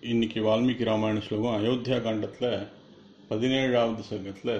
இன்னைக்கு வால்மீகி ராமாயண ஸ்லோகம் அயோத்தியா காண்டத்தில் பதினேழாவது சர்க்கத்தில்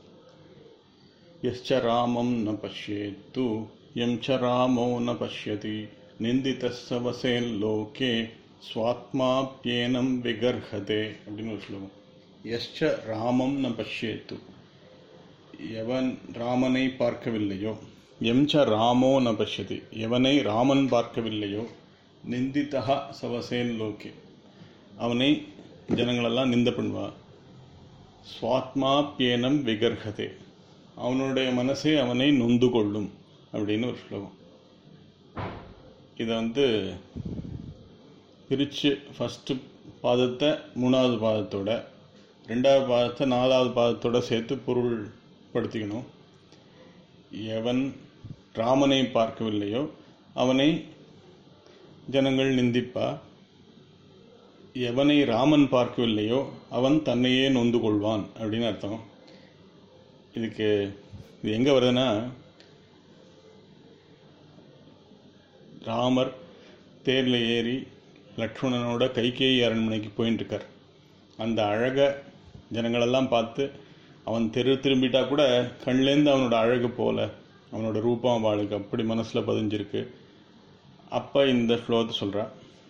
यश्च रामं न पश्येत्तु यं च रामो न पश्यति निन्दितः स वसेल्लोके स्वात्माप्येनं विगर्हते அப்படின்னு ஒரு ஸ்லோகம் யஷ்ச ராமம் ந பஷ்யேத்து எவன் ராமனை பார்க்கவில்லையோ எம் ச ராமோ ந பஷ்யதி எவனை ராமன் பார்க்கவில்லையோ நிந்திதா சவசேன் லோகே அவனை ஜனங்களெல்லாம் நிந்த பண்ணுவா சுவாத்மாப்பியனம் விகர்ஹதே அவனுடைய மனசே அவனை நொந்து கொள்ளும் அப்படின்னு ஒரு ஸ்லோகம் இதை வந்து பிரித்து ஃபஸ்ட்டு பாதத்தை மூணாவது பாதத்தோட ரெண்டாவது பாதத்தை நாலாவது பாதத்தோட சேர்த்து பொருள் படுத்திக்கணும் எவன் ராமனை பார்க்கவில்லையோ அவனை ஜனங்கள் நிந்திப்பா எவனை ராமன் பார்க்கவில்லையோ அவன் தன்னையே நொந்து கொள்வான் அப்படின்னு அர்த்தம் இதுக்கு இது எங்கே வருதுன்னா ராமர் தேரில் ஏறி லக்ஷ்மணனோட கைகேயி அரண்மனைக்கு போயின்னு இருக்கார் அந்த அழகை ஜனங்களெல்லாம் பார்த்து அவன் தெரு திரும்பிட்டா கூட கண்லேருந்து அவனோட அழகு போல அவனோட ரூபம் அவளுக்கு அப்படி மனசில் பதிஞ்சிருக்கு அப்போ இந்த ஸ்லோகத்தை சொல்கிறா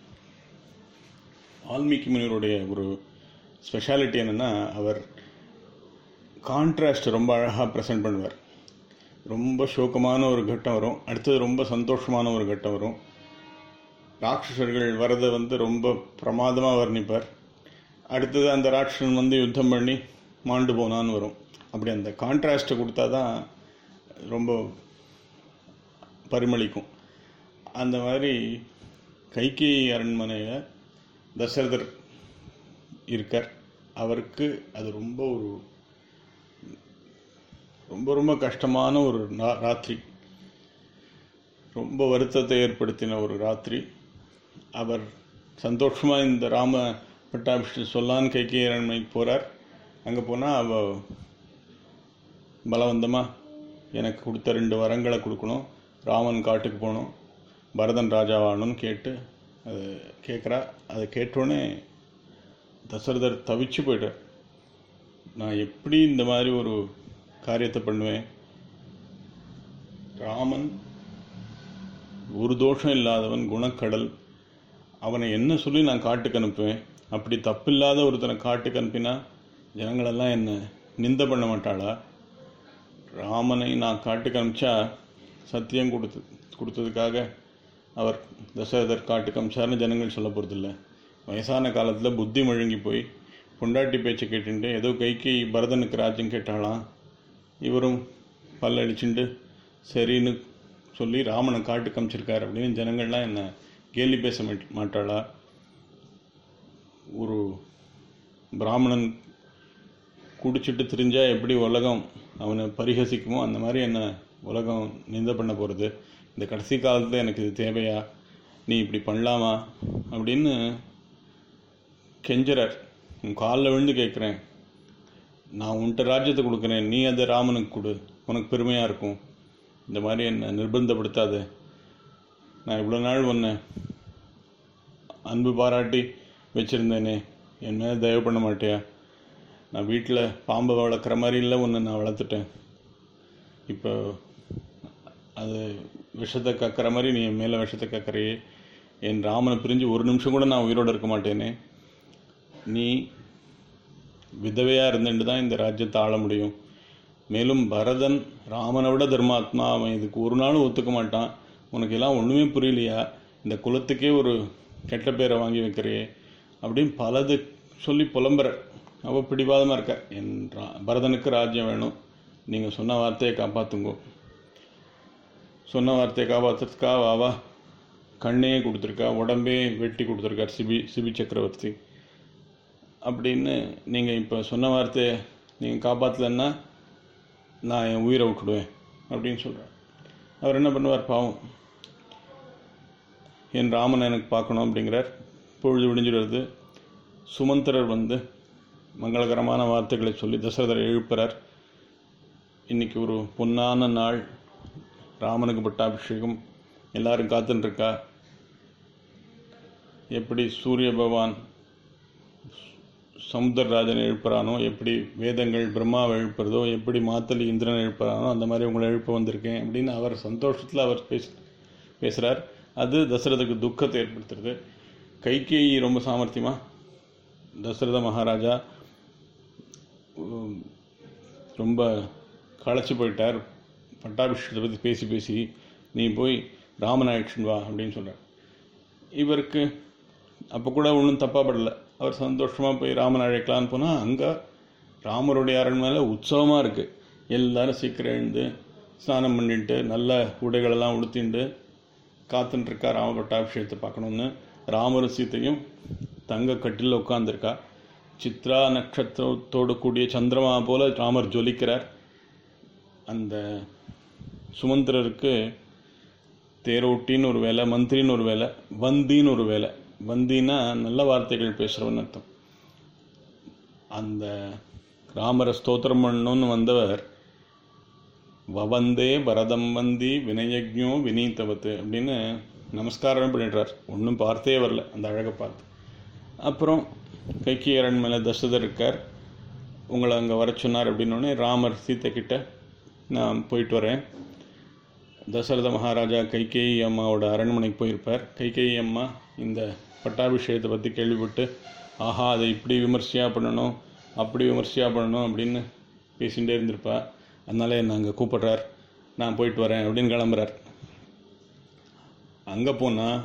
வால்மீகி முனிவருடைய ஒரு ஸ்பெஷாலிட்டி என்னென்னா அவர் கான்ட்ராஸ்ட் ரொம்ப அழகாக ப்ரெசென்ட் பண்ணுவார் ரொம்ப சோகமான ஒரு கட்டம் வரும் அடுத்தது ரொம்ப சந்தோஷமான ஒரு கட்டம் வரும் ராட்சசர்கள் வரதை வந்து ரொம்ப பிரமாதமாக வர்ணிப்பார் அடுத்தது அந்த ராட்சசன் வந்து யுத்தம் பண்ணி மாண்டு போனான்னு வரும் அப்படி அந்த கான்ட்ராஸ்ட்டை கொடுத்தா தான் ரொம்ப பரிமளிக்கும் அந்த மாதிரி கைகேயி அரண்மனையில் தசரதர் இருக்கார் அவருக்கு அது ரொம்ப ஒரு ரொம்ப ரொம்ப கஷ்டமான ஒரு நா- ராத்திரி ரொம்ப வருத்தத்தை ஏற்படுத்தின ஒரு ராத்திரி அவர் சந்தோஷமாக இந்த ராம பட்டாபிஷேகம் சொல்லான்னு கைகேயி அரண்மனைக்கு போகிறார் அங்கே போனால் அவ பலவந்தமாக எனக்கு கொடுத்த ரெண்டு வரங்களை கொடுக்கணும் ராமன் காட்டுக்கு போகணும் பரதன் ராஜாவாகணும்னு கேட்டு அது கேட்குறா அதை கேட்டோடனே தசரதர் தவிச்சு போயிட்டார் நான் எப்படி இந்த மாதிரி ஒரு காரியத்தை பண்ணுவேன் ராமன் ஒரு தோஷம் இல்லாதவன் குணக்கடல் அவனை என்ன சொல்லி நான் காட்டுக்கு அனுப்புவேன் அப்படி தப்பில்லாத ஒருத்தனை காட்டுக்கு அனுப்பினா ஜனங்களெல்லாம் என்ன நிந்த பண்ண மாட்டாளா ராமனை நான் காட்டுக்கு அனுப்பிச்சா சத்தியம் கொடுத்து கொடுத்ததுக்காக அவர் தசரதர் காட்டுக்கு அமிச்சார்னு ஜனங்கள் சொல்ல போகிறதில்ல வயசான காலத்தில் புத்தி மழுங்கி போய் பொண்டாட்டி பேச்சை கேட்டுட்டு ஏதோ கைக்கு பரதனுக்கு ராஜ்யம் கேட்டாளாம் இவரும் பல்லடிச்சுண்டு சரின்னு சொல்லி ராமனை காட்டுக்கு அமிச்சிருக்கார் அப்படின்னு ஜனங்கள்லாம் என்ன கேலி பேச மாட்- மாட்டாளா ஒரு பிராமணன் குடிச்சிட்டு திரிஞ்சா எப்படி உலகம் அவனை பரிகசிக்குமோ அந்த மாதிரி என்ன உலகம் நிந்த பண்ண போகிறது இந்த கடைசி காலத்தில் எனக்கு இது தேவையா நீ இப்படி பண்ணலாமா அப்படின்னு கெஞ்சறார் உன் காலில் விழுந்து கேட்குறேன் நான் உன்கிட்ட ராஜ்யத்தை கொடுக்குறேன் நீ அதை ராமனுக்கு கொடு உனக்கு பெருமையாக இருக்கும் இந்த மாதிரி என்னை நிர்பந்தப்படுத்தாத நான் இவ்வளோ நாள் உன்னை அன்பு பாராட்டி வச்சுருந்தேனே என் மேலே தயவு பண்ண மாட்டியா நான் வீட்டில் பாம்பை வளர்க்குற மாதிரி இல்லை உன்னை நான் வளர்த்துட்டேன் இப்போ அது விஷத்தை கக்கிற மாதிரி நீ என் மேலே விஷத்தை கக்கிறையே என் ராமனை பிரிஞ்சு ஒரு நிமிஷம் கூட நான் உயிரோடு இருக்க மாட்டேனே நீ விதவையாக இருந்துட்டு தான் இந்த ராஜ்யத்தை ஆள முடியும் மேலும் பரதன் ராமனை விட தர்மாத்மா அவன் இதுக்கு ஒரு நாளும் ஒத்துக்க மாட்டான் உனக்கு எல்லாம் ஒன்றுமே புரியலையா இந்த குலத்துக்கே ஒரு கெட்ட பேரை வாங்கி வைக்கிறியே அப்படின்னு பலது சொல்லி புலம்புற அவ பிடிவாதமாக இருக்க என் ரா- பரதனுக்கு ராஜ்யம் வேணும் நீங்கள் சொன்ன வார்த்தையை காப்பாற்றுங்கோ சொன்ன வார்த்தையை காப்பாற்றுறதுக்கா வாவா கண்ணையே கொடுத்துருக்கா உடம்பே வெட்டி கொடுத்துருக்கார் சிபி சிபி சக்கரவர்த்தி அப்படின்னு நீங்கள் இப்போ சொன்ன வார்த்தையை நீங்கள் காப்பாற்றலன்னா நான் என் உயிரை விட்டுடுவேன் அப்படின்னு சொல்கிறார் அவர் என்ன பண்ணுவார் பாவம் என் ராமனை எனக்கு பார்க்கணும் அப்படிங்கிறார் பொழுது விடிஞ்சிடுறது சுமந்திரர் வந்து மங்களகரமான வார்த்தைகளை சொல்லி தசரதரை எழுப்புறார் இன்னைக்கு ஒரு பொன்னான நாள் ராமனுக்கு பட்டாபிஷேகம் எல்லாரும் காத்துன்னு இருக்கா எப்படி சூரிய பகவான் சமுத்திரராஜனை எழுப்புறானோ எப்படி வேதங்கள் பிரம்மாவை எழுப்புறதோ எப்படி மாத்தலி இந்திரனை எழுப்புறானோ அந்த மாதிரி உங்களை எழுப்ப வந்திருக்கேன் அப்படின்னு அவர் சந்தோஷத்தில் அவர் பேச பேசுகிறார் அது தசரதுக்கு துக்கத்தை ஏற்படுத்துறது கைகேயி ரொம்ப சாமர்த்தியமா தசரத மகாராஜா உம், ரொம்ப களைச்சு போயிட்டார் பட்டாபிஷேகத்தை பற்றி பேசி பேசி நீ போய் ராமநாயக்ஷன் வா அப்படின்னு சொல்கிறார் இவருக்கு அப்போ கூட ஒன்றும் தப்பாக படல அவர் சந்தோஷமாக போய் ராமன் அழைக்கலான்னு போனால் அங்கே ராமருடைய அரண்மனையில உற்சவமாக இருக்குது எல்லாரும் சீக்கிரம் எழுந்து ஸ்நானம் பண்ணிட்டு நல்ல உடைகளெல்லாம் உடுத்திண்டு காத்துட்டு இருக்கா ராம பட்டாபிஷேகத்தை பார்க்கணுன்னு ராமரும் சீத்தையும் தங்க கட்டில் உட்காந்துருக்கா சித்ரா நட்சத்திரத்தோடு கூடிய சந்திரமா போல ராமர் ஜொலிக்கிறார் அந்த சுமந்திரருக்கு தேரோட்டின்னு ஒரு வேலை மந்திரின்னு ஒரு வேலை வந்தின்னு ஒரு வேலை வந்தின்னா நல்ல வார்த்தைகள் பேசுகிறவன் அர்த்தம் அந்த ராமரை ஸ்தோத்திரம் பண்ணணும்னு வந்தவர் வவந்தே பரதம் வந்தி வினயஜ்ஞோ வினீதவத்து அப்படின்னு நமஸ்காரம் பண்ணிடுறார் ஒன்றும் பார்த்தே வரல அந்த அழகை பார்த்து அப்புறம் கைக்கியரன் மேலே தசரதர் இருக்கார் உங்களை அங்கே வர சொன்னார் அப்படின்னோடனே ராமர் சீத்தை கிட்ட நான் போயிட்டு வரேன் தசரத மகாராஜா கைகேயி அம்மாவோட அரண்மனைக்கு போயிருப்பார் கைகேயி அம்மா இந்த பட்டாபிஷேகத்தை பற்றி கேள்விப்பட்டு ஆஹா அதை இப்படி விமர்சையாக பண்ணணும் அப்படி விமர்சையாக பண்ணணும் அப்படின்னு பேசிகிட்டே இருந்திருப்பா அதனால என்னை அங்கே கூப்பிடுறார் நான் போயிட்டு வரேன் அப்படின்னு கிளம்புறார் அங்கே போனால்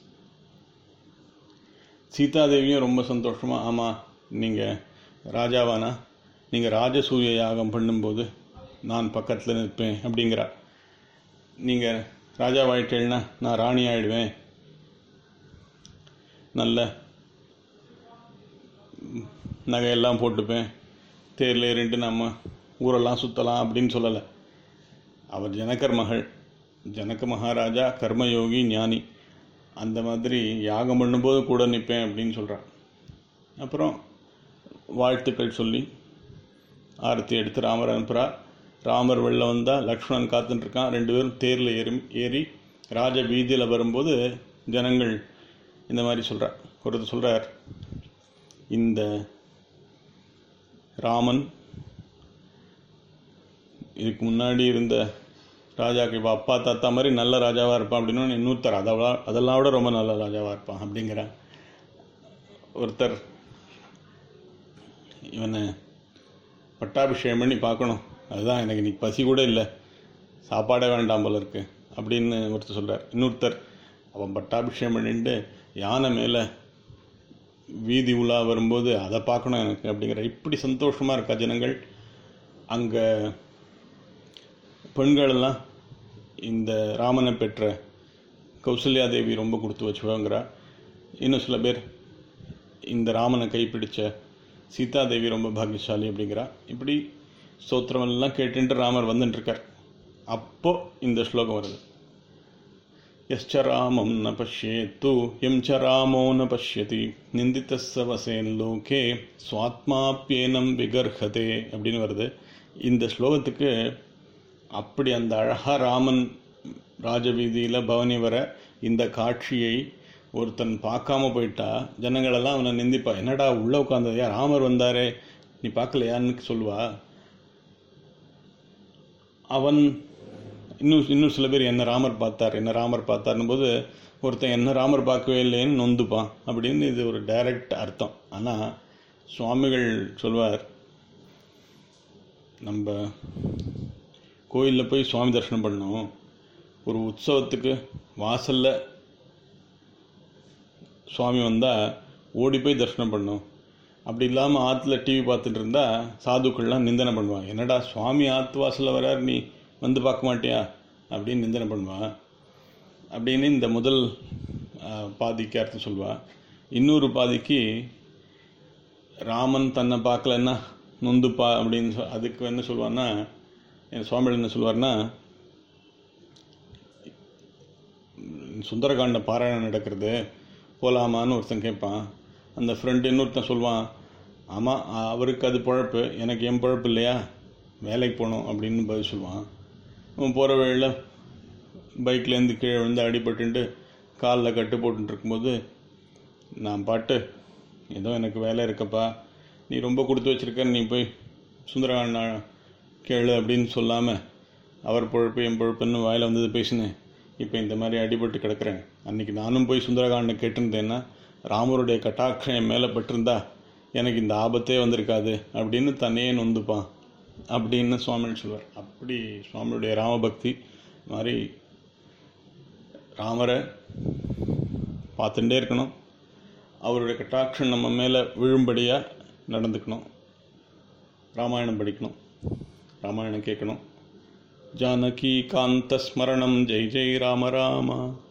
சீதாதேவியும் ரொம்ப சந்தோஷமாக ஆமாம் நீங்கள் ராஜாவானா நீங்கள் ராஜசூய யாகம் பண்ணும்போது நான் பக்கத்தில் நிற்பேன் அப்படிங்கிறா நீங்கள் ராஜாவாயிட்டேன்னா நான் ராணி ஆயிடுவேன் நல்ல ம், நகையெல்லாம் போட்டுப்பேன் தேரில் ஏறிட்டு நம்ம ஊரெல்லாம் சுற்றலாம் அப்படின்னு சொல்லலை அவர் ஜனகர் மகள் ஜனக மகாராஜா கர்மயோகி ஞானி அந்த மாதிரி யாகம் பண்ணும்போது கூட நிற்பேன் அப்படின்னு சொல்கிறான் அப்புறம் வாழ்த்துக்கள் சொல்லி ஆரத்தி எடுத்து ராமர் அனுப்புகிறா ராமர் வெளில வந்தால் லக்ஷ்மணன் காத்துட்டு இருக்கான் ரெண்டு பேரும் தேரில் ஏறி ஏறி ராஜ வீதியில் வரும்போது ஜனங்கள் இந்த மாதிரி சொல்கிறார் ஒருத்தர் சொல்கிறார் இந்த ராமன் இதுக்கு முன்னாடி இருந்த ராஜாக்கு இப்போ அப்பா தாத்தா மாதிரி நல்ல ராஜாவாக இருப்பான் அப்படின்னு இன்னொருத்தர் அதெல்லாம் அதெல்லாம் விட ரொம்ப நல்ல ராஜாவாக இருப்பான் அப்படிங்கிறான் ஒருத்தர் இவனை பட்டாபிஷேகம் பண்ணி பார்க்கணும் அதுதான் எனக்கு இன்னைக்கு பசி கூட இல்லை சாப்பாடே வேண்டாம் போல இருக்கு அப்படின்னு ஒருத்தர் சொல்கிறார் இன்னொருத்தர் அவன் பட்டாபிஷேகம் பண்ணிட்டு யானை மேலே வீதி உலா வரும்போது அதை பார்க்கணும் எனக்கு அப்படிங்கிற இப்படி சந்தோஷமாக இருக்கா ஜனங்கள் அங்கே பெண்களெல்லாம் இந்த ராமனை பெற்ற கௌசல்யா தேவி ரொம்ப கொடுத்து வச்சுவாங்கிறா இன்னும் சில பேர் இந்த ராமனை கைப்பிடிச்ச சீதாதேவி ரொம்ப பாக்கியசாலி அப்படிங்கிறா இப்படி ஸ்தோத்திரம் எல்லாம் கேட்டுட்டு ராமர் வந்துட்டு இருக்கார் அப்போ இந்த ஸ்லோகம் வருது यश्च रामं न पश्येत्तु यं च रामो न पश्यति நிந்தித்த வசேன் லோகே சுவாத்மாப்பியேனம் விகர்ஹதே அப்படின்னு வருது இந்த ஸ்லோகத்துக்கு அப்படி அந்த அழகா ராமன் ராஜவீதியில் பவனி வர இந்த காட்சியை ஒருத்தன் பார்க்காம போயிட்டா ஜனங்களெல்லாம் அவனை நிந்திப்பா என்னடா உள்ளே உட்காந்ததையா ராமர் வந்தாரே நீ பார்க்கலையான்னு சொல்லுவா அவன் இன்னும் இன்னும் சில பேர் என்ன ராமர் பார்த்தார் என்ன ராமர் பார்த்தாருன்னு போது ஒருத்தன் என்ன ராமர் பார்க்கவே இல்லைன்னு நொந்துப்பான் அப்படின்னு இது ஒரு டைரக்ட் அர்த்தம் ஆனால் சுவாமிகள் சொல்வார் நம்ம கோயிலில் போய் சுவாமி தரிசனம் பண்ணோம் ஒரு உற்சவத்துக்கு வாசலில் சுவாமி வந்தால் ஓடி போய் தரிசனம் பண்ணோம் அப்படி இல்லாமல் ஆற்றுல டிவி பார்த்துட்டு இருந்தால் சாதுக்கள்லாம் நிந்தனை பண்ணுவான் என்னடா சுவாமி ஆற்று வாசலில் வரார் நீ வந்து பார்க்க மாட்டியா அப்படின்னு நிந்தனை பண்ணுவான் அப்படின்னு இந்த முதல் ஆ, பாதிக்கு அர்த்தம் சொல்வா இன்னொரு பாதிக்கு ராமன் தன்னை பார்க்கலன்னா நொந்துப்பா அப்படின்னு சொ அதுக்கு என்ன சொல்லுவான்னா என் சுவாமிகள் என்ன சொல்லுவார்னா சுந்தரகாண்ட பாராயணம் நடக்கிறது போலாமான்னு ஒருத்தன் கேட்பான் அந்த ஃப்ரெண்டு இன்னொருத்தன் சொல்லுவான் ஆமாம் அவருக்கு அது பொழப்பு எனக்கு என் பொழப்பு இல்லையா வேலைக்கு போகணும் அப்படின்னு பதில் சொல்லுவான் அவன் போகிற வழியில் பைக்லேருந்து கீழே விழுந்து அடிபட்டுட்டு காலில் கட்டு போட்டுட்டு இருக்கும்போது நான் பாட்டு ஏதோ எனக்கு வேலை இருக்கப்பா நீ ரொம்ப கொடுத்து வச்சிருக்க நீ போய் சுந்தரகாண்டா கேளு அப்படின்னு சொல்லாமல் அவர் பொழப்பு என் பொழப்புன்னு வாயில் வந்தது பேசினேன் இப்போ இந்த மாதிரி அடிபட்டு கிடக்கிறேன் அன்னைக்கு நானும் போய் சுந்தரகாண்டை கேட்டிருந்தேன்னா ராமருடைய கட்டாட்சம் என் மேலே பட்டிருந்தா எனக்கு இந்த ஆபத்தே வந்திருக்காது அப்படின்னு தன்னையே நொந்துப்பான் அப்படின்னு சுவாமிகள் சொல்வார் அப்படி சுவாமியுடைய ராமபக்தி மாதிரி ராமரை பார்த்துட்டே இருக்கணும் அவருடைய கட்டாட்சம் நம்ம மேலே விழும்படியாக நடந்துக்கணும் ராமாயணம் படிக்கணும் ராமாயணம் கேட்கணும் ஜானகி காந்த ஸ்மரணம் ஜெய் ஜெய் ராம ராமா